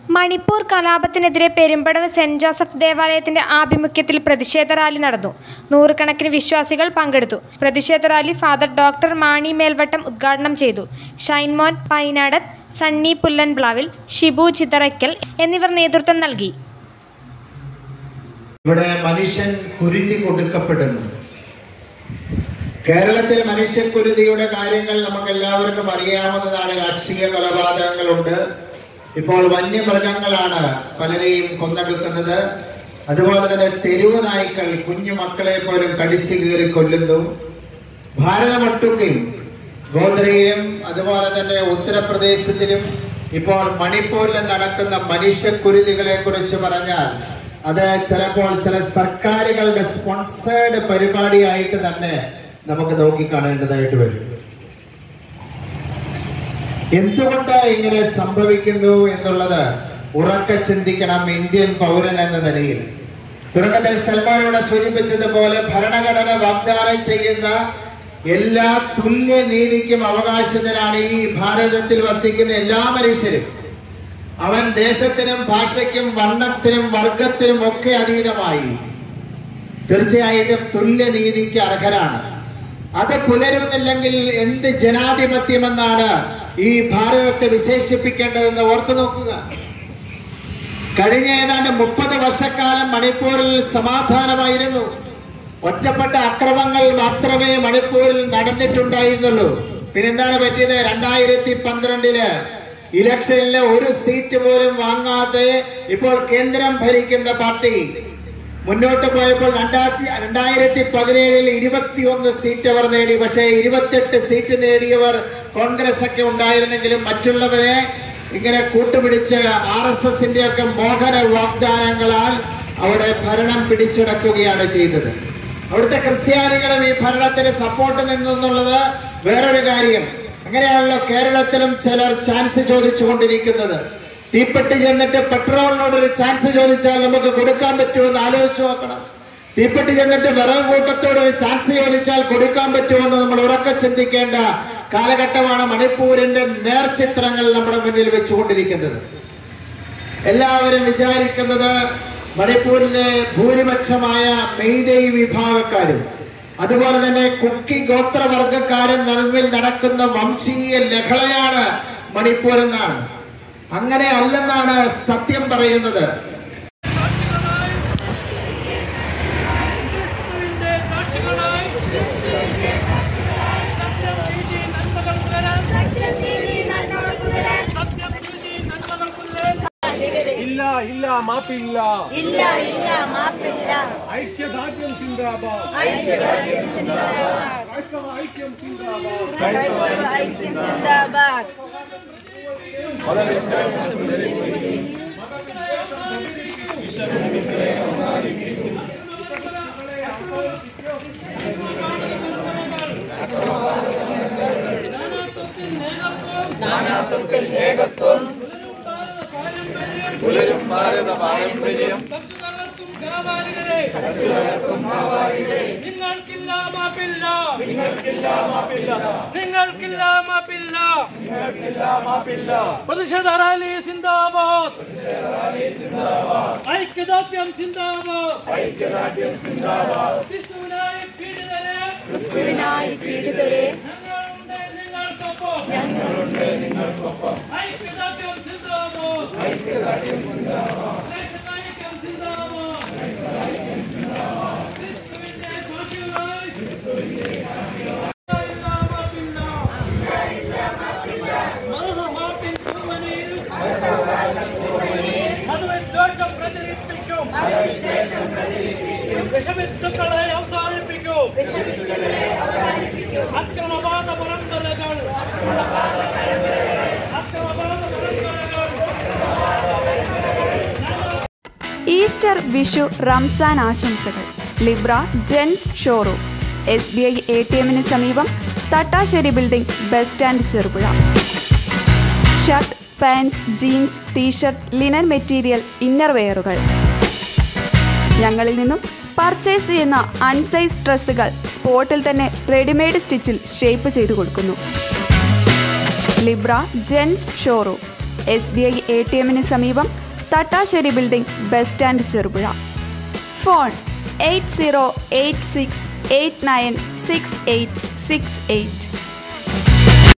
മണിപ്പൂർ കലാപത്തിനെതിരെ Perumpadavu saint Joseph ദേവാലയത്തിന്റെ ആഭിമുഖ്യത്തിൽ പ്രതിഷേധ റാലി നടന്നു നൂറുകണക്കിന് വിശ്വാസികൾ പങ്കെടുത്തു പ്രതിഷേധ rally father doctor Mani Melvattam ഉദ്ഘാടനം ചെയ്തു ഷൈൻമോൻ പൈനാടത്ത് സണ്ണി പുല്ലൻപ്ലാവിൽ ഷിബു ചിതറയ്ക്കൽ എന്നിവർ നേതൃത്വം നൽകി ഇവിടെ മനുഷ്യൻ കുരുതി കൊടുക്കപ്പെടുന്നു കേരളത്തിൽ മനുഷ്യക്കുരുതിയുടെ കാര്യങ്ങൾ നമുക്ക് എല്ലാവർക്കും അറിയാവുന്നതാണ് രാഷ്ട്രീയ കൊലപാതകങ്ങളുണ്ട് ഇപ്പോൾ വന്യമൃഗങ്ങളാണ് പലരെയും കൊന്നെടുക്കുന്നത് അതുപോലെ തന്നെ തെരുവ് നായ്ക്കൾ കുഞ്ഞു മക്കളെ പോലും കടിച്ചു കീറി കൊല്ലുന്നു ഭാരതമൊട്ടുക്കും ഗോദ്രയിലും അതുപോലെ തന്നെ ഉത്തർപ്രദേശത്തിലും ഇപ്പോൾ മണിപ്പൂരിലും നടക്കുന്ന മനുഷ്യക്കുരുതികളെ കുറിച്ച് പറഞ്ഞാൽ അത് ചിലപ്പോൾ ചില സർക്കാരുകളുടെ സ്പോൺസേർഡ് പരിപാടിയായിട്ട് തന്നെ നമുക്ക് നോക്കിക്കാണേണ്ടതായിട്ട് വരും എന്തുകൊണ്ട് ഇങ്ങനെ സംഭവിക്കുന്നു എന്നുള്ളത് ഉറക്കെ ചിന്തിക്കണം ഇന്ത്യൻ പൗരൻ എന്ന നിലയിൽ തുടക്കത്തിൽ സൽമാനോട് സൂചിപ്പിച്ചതുപോലെ ഭരണഘടന വാഗ്ദാനം ചെയ്യുന്ന എല്ലാ തുല്യ നീതിക്കും അവകാശത്തിനാണ് ഈ ഭാരതത്തിൽ വസിക്കുന്ന എല്ലാ മനുഷ്യരും അവൻ ദേശത്തിനും ഭാഷയ്ക്കും വർണ്ണത്തിനും വർഗത്തിനും ഒക്കെ അധീനമായി തീർച്ചയായിട്ടും തുല്യനീതിക്ക് അർഹരാണ് അത് പുലരുന്നില്ലെങ്കിൽ എന്ത് ജനാധിപത്യമെന്നാണ് ഈ ഭാരതത്തെ വിശേഷിപ്പിക്കേണ്ടതെന്ന് ഓർത്തു നോക്കുക കഴിഞ്ഞ ഏതാണ്ട് മുപ്പത് വർഷക്കാലം മണിപ്പൂരിൽ സമാധാനമായിരുന്നു ഒറ്റപ്പെട്ട അക്രമങ്ങൾ മാത്രമേ മണിപ്പൂരിൽ നടന്നിട്ടുണ്ടായിരുന്നുള്ളൂ പിന്നെന്താണ് പറ്റിയത് രണ്ടായിരത്തി പന്ത്രണ്ടില് ഇലക്ഷനിലെ ഒരു സീറ്റ് പോലും വാങ്ങാതെ ഇപ്പോൾ കേന്ദ്രം ഭരിക്കുന്ന പാർട്ടി മുന്നോട്ട് പോയപ്പോൾ രണ്ടായിരത്തി രണ്ടായിരത്തി പതിനേഴിൽ ഇരുപത്തിയൊന്ന് സീറ്റ് അവർ നേടി പക്ഷേ ഇരുപത്തെട്ട് സീറ്റ് നേടിയവർ കോൺഗ്രസ് ഒക്കെ ഉണ്ടായിരുന്നെങ്കിലും മറ്റുള്ളവരെ ഇങ്ങനെ കൂട്ടുപിടിച്ച് ആർ എസ് എസിന്റെ ഒക്കെ മോഹന വാഗ്ദാനങ്ങളാൽ അവിടെ ഭരണം പിടിച്ചടക്കുകയാണ് ചെയ്തത് അവിടുത്തെ ക്രിസ്ത്യാനികളും ഈ ഭരണത്തിന് സപ്പോർട്ട് നിന്നെന്നുള്ളത് വേറൊരു കാര്യം അങ്ങനെയാണല്ലോ കേരളത്തിലും ചിലർ ചാൻസ് ചോദിച്ചുകൊണ്ടിരിക്കുന്നത് തീപ്പെട്ടി ചെന്നിട്ട് പെട്രോളിനോട് ഒരു ചാൻസ് ചോദിച്ചാൽ നമുക്ക് കൊടുക്കാൻ പറ്റുമെന്ന് ആലോചിച്ച് നോക്കണം തീപ്പെട്ടി ചെന്നിട്ട് വിറക് കൂട്ടത്തോട് ഒരു ചാൻസ് ചോദിച്ചാൽ കൊടുക്കാൻ പറ്റുമെന്ന് നമ്മൾ ഉറക്കെ ചിന്തിക്കേണ്ട കാലഘട്ടമാണ് മണിപ്പൂരിന്റെ നേർചിത്രങ്ങൾ നമ്മുടെ മുന്നിൽ വെച്ചുകൊണ്ടിരിക്കുന്നത് എല്ലാവരും വിചാരിക്കുന്നത് മണിപ്പൂരിലെ ഭൂരിപക്ഷമായ മെയ്തൈ വിഭാഗക്കാരും അതുപോലെ തന്നെ കുക്കി ഗോത്രവർഗക്കാരും നടുവിൽ നടക്കുന്ന വംശീയ ലഹളയാണ് മണിപ്പൂർ എന്നാണ് അങ്ങനെ അല്ലെന്നാണ് സത്യം പറയുന്നത് ക്രിസ്തുവിന്റെ സാക്ഷികളായി സത്യം നീതി നന്മകൾ പുലരാൻ ഇല്ല ഇല്ല മാപ്പില്ല ഇല്ല ഇല്ല മാപ്പില്ല ഐക്യദാർഢ്യം സിന്ദാബാദ് ക്രൈസ്തവ ഐക്യം സിന്ദാബാദ് ക്രൈസ്തവ ഐക്യം സിന്ദാബാദ് പുലരും ഭാരത പാരമ്പര്യം വ്യാപാരികളെ നിങ്ങൾക്കില്ല മാപ്പില്ല നിങ്ങൾക്കില്ല മാപ്പില്ല നിങ്ങൾക്കില്ല മാപ്പില്ല നിങ്ങൾക്കില്ല മാപ്പില്ല പ്രതിഷേധ റാലി സിന്ദാബാദ് ഐക്യദാർഢ്യം സിന്ദാബാദ് ഐക്യദാർഢ്യം സിന്ദാബാദ് ക്രിസ്തുവിനായി പീഡിതരെ ക്രിസ്തുവിനായി പീഡിതരെ ഞങ്ങളുണ്ട് നിങ്ങൾക്കൊപ്പം ഞങ്ങളുണ്ട് നിങ്ങൾക്കൊപ്പം ഐക്യദാർഢ്യം സിന്ദാബാദ് ഐക്യദാർഢ്യം സിന്ദാബാദ് ദേശൈക്യം സിന്ദാബാദ് ഐക്യദാർഢ്യം സിന്ദാബാദ് ക്രിസ്തുവിന്റെ സാക്ഷികളായി ക്രിസ്തുവിന്റെ സാക്ഷികളായി ഇല്ല മാപ്പില്ല മറുമാപ്പിൻ തൂവനിൽ മതവിദ്വേഷം പ്രചരിപ്പിക്കും വിഷവിത്തുക്കളെ അവസാനിപ്പിക്കും അക്രമവാദ പരമ്പരകൾ അക്രമവാദ പരമ്പരകൾ ഈസ്റ്റർ വിഷു റംസാൻ ആശംസകൾ Libra gents showroom S B I A T എമ്മിന് സമീപം Thattasseri building bus stand Cherupuzha shirt pants jeans t shirt linen material inner വെയറുകൾ ഞങ്ങളിൽ നിന്നും പർച്ചേസ് ചെയ്യുന്ന അൺസൈസ് ഡ്രസ്സുകൾ സ്പോട്ടിൽ തന്നെ റെഡിമെയ്ഡ് സ്റ്റിച്ചിൽ ഷേപ്പ് ചെയ്തു കൊടുക്കുന്നു Libra gents showroom S B I A T എമ്മിന് സമീപം Thattasseri building bus stand Cherupuzha phone eight zero eight six eight nine six eight six eight